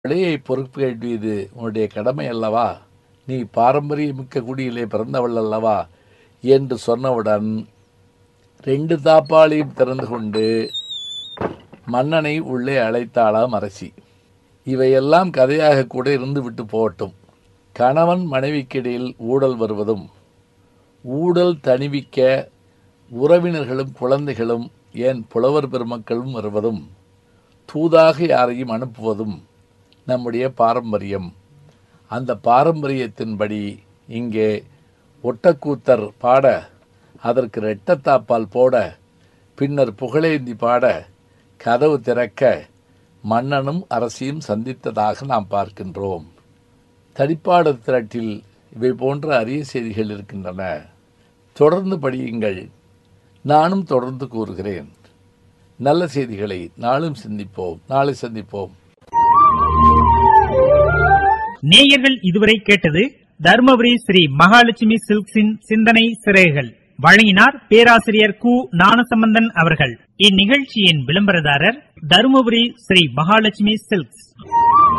பிழையை பொறுப்பேற்றியது உன்னுடைய கடமை அல்லவா நீ பாரம்பரியமிக்க குடியிலே பிறந்தவள் அல்லவா என்று சொன்னவுடன் ரெண்டு தாப்பாளையும் திறந்து கொண்டு மன்னனை உள்ளே அழைத்தாளாம் அரசி இவையெல்லாம் கதையாக கூட இருந்து விட்டு போகட்டும் கணவன் மனைவிக்கிடையில் ஊடல் வருவதும் ஊடல் தணிவிக்க உறவினர்களும் குழந்தைகளும் ஏன் புலவர் பெருமக்களும் வருவதும் தூதாக யாரையும் அனுப்புவதும் நம்முடைய பாரம்பரியம் அந்த பாரம்பரியத்தின்படி இங்கே ஒட்டக்கூத்தர் பாட அதற்கு ரெட்டத்தாப்பால் போட பின்னர் புகழேந்தி பாட கதவு திறக்க மன்னனும் அரசியும் சந்தித்ததாக நாம் பார்க்கின்றோம் தடிப்பாடு திரட்டில் இவை போன்ற அரிய செய்திகள் இருக்கின்றன தொடர்ந்து படியுங்கள் நானும் தொடர்ந்து கூறுகிறேன் நல்ல செய்திகளை நாளும் சிந்திப்போம் நாளை சந்திப்போம் நேயர்கள் இதுவரை கேட்டது தருமபுரி ஸ்ரீ மகாலட்சுமி சில்க்ஸின் சிந்தனை சிறைகள் வழங்கினார் பேராசிரியர் கு ஞானசம்பந்தன் அவர்கள் இந்நிகழ்ச்சியின் விளம்பரதாரர் தருமபுரி ஸ்ரீ மகாலட்சுமி சில்க்ஸ்